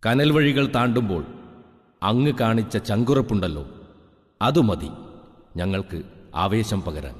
കനൽ വഴികൾ താണ്ടുമ്പോൾ അങ്ങ് കാണിച്ച ചങ്കുറപ്പുണ്ടല്ലോ അതു മതി ഞങ്ങൾക്ക് ആവേശം പകരാൻ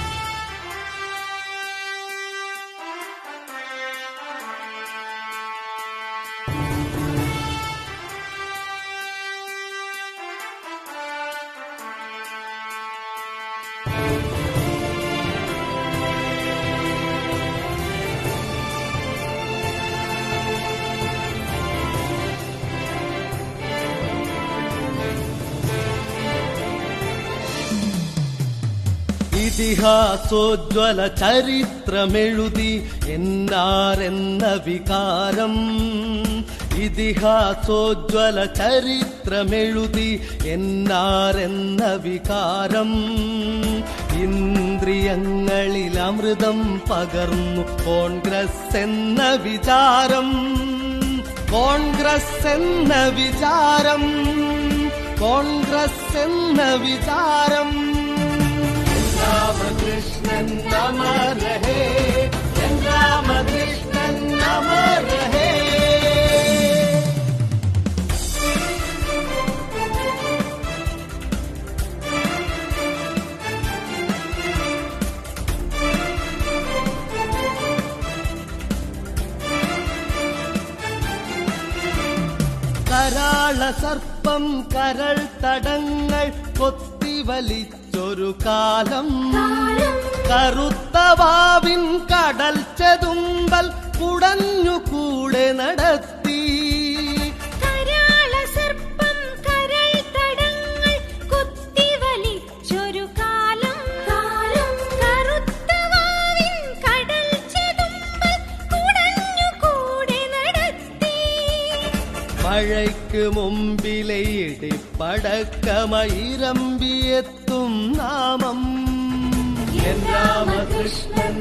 ഇതിഹാസോജ്വല ചരിത്രമെഴുതി എന്നാരെന്ന വികാരം ഇതിഹാസോജ്വല ചരിത്രമെഴുതി എന്നാരെന്ന വികാരം ഇന്ദ്രിയങ്ങളിൽ അമൃതം പകർന്നു കോൺഗ്രസ് എന്ന വിചാരം കോൺഗ്രസ് എന്ന വിചാരം കോൺഗ്രസ് എന്ന വിചാരം രാമകൃഷ്ണൻ അമർ രഹേ രാമകൃഷ്ണൻ അമർ രഹേ കരാള സർപ്പം കരൾ തടങ്ങൾ കൊത്തിവലിച്ചൊരു കാലം കറുത്ത വാവിൻ കടൽ ചെതുമ്പൽ കുടഞ്ഞു കൂടെ നടത്തി കരാള സർപ്പം കരൾ തടങ്ങൾ കുത്തിവലിച്ചൊരു കാലം കറുത്ത വാവിൻ കടൽ ചെതുമ്പൽ കുടഞ്ഞു കൂടെ നടത്തി മഴയ്ക്ക് മുമ്പിലെ ഇടിപ്പടക്കമയിരമ്പിയെത്തും നാമം N Ramakrishnan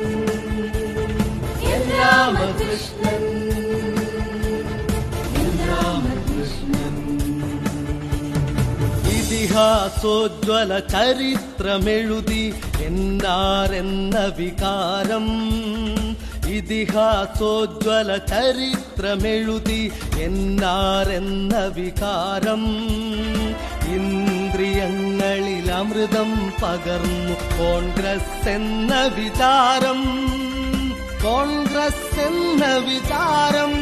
N Ramakrishnan N Ramakrishnan ഇതിഹാസോജ്വല ചരിത്രമെഴുതി എന്നാരെന്ന വികാരം ഇതിഹാസോജ്വല ചരിത്രമെഴുതി എന്നാരെന്ന വികാരം ഇന്ദ്രിയങ്ങളിൽ അമൃതം പകർന്നു കോൺഗ്രസ് എന്ന വിചാരം കോൺഗ്രസ് എന്ന വിചാരം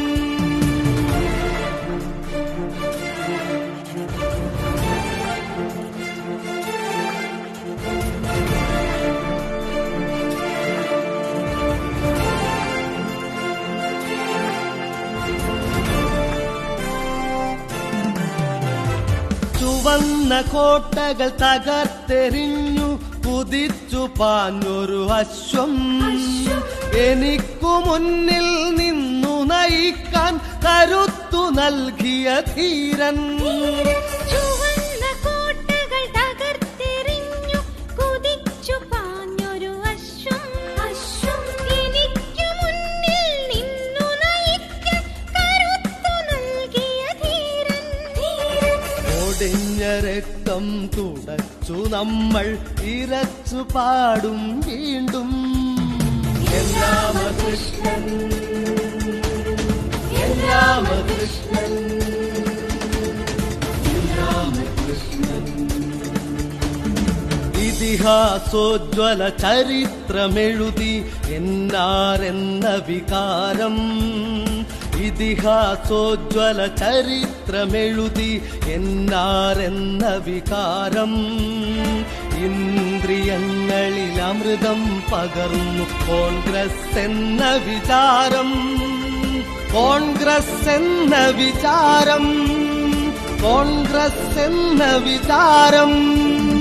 ചുവന്ന കോട്ടകൾ തകർത്തെറിഞ്ഞു കുതിച്ചു പാഞ്ഞൊരു അശ്വം എനിക്കു മുന്നിൽ നിന്നു നയിക്കാൻ കരുത്തു നൽകിയ ധീരൻ ചുവന്ന കോട്ടകൾ തകർത്തെറിഞ്ഞു കുതിച്ചു പാഞ്ഞൊരു അശ്വം അശ്വം എനിക്കു മുന്നിൽ നിന്നു നയിക്കാൻ കരുത്തു നൽകിയ ധീരൻ ധീരൻ ഒടിഞ്ഞ രക്തം തുടച്ചു നമ്മൾ ഇരച്ചു പാടും വീണ്ടും N Ramakrishnan N Ramakrishnan N Ramakrishnan ഇതിഹാസോജ്വല ചരിത്രമെഴുതി എന്നാരെന്ന വികാരം ഇതിഹാസോജ്വല ചരിത്രമെഴുതി എന്നാരെന്ന വികാരം ഇന്ദ്രിയങ്ങളിൽ അമൃതം പകർന്നു കോൺഗ്രസ് എന്ന വിചാരം കോൺഗ്രസ് എന്ന വിചാരം കോൺഗ്രസ് എന്ന വിചാരം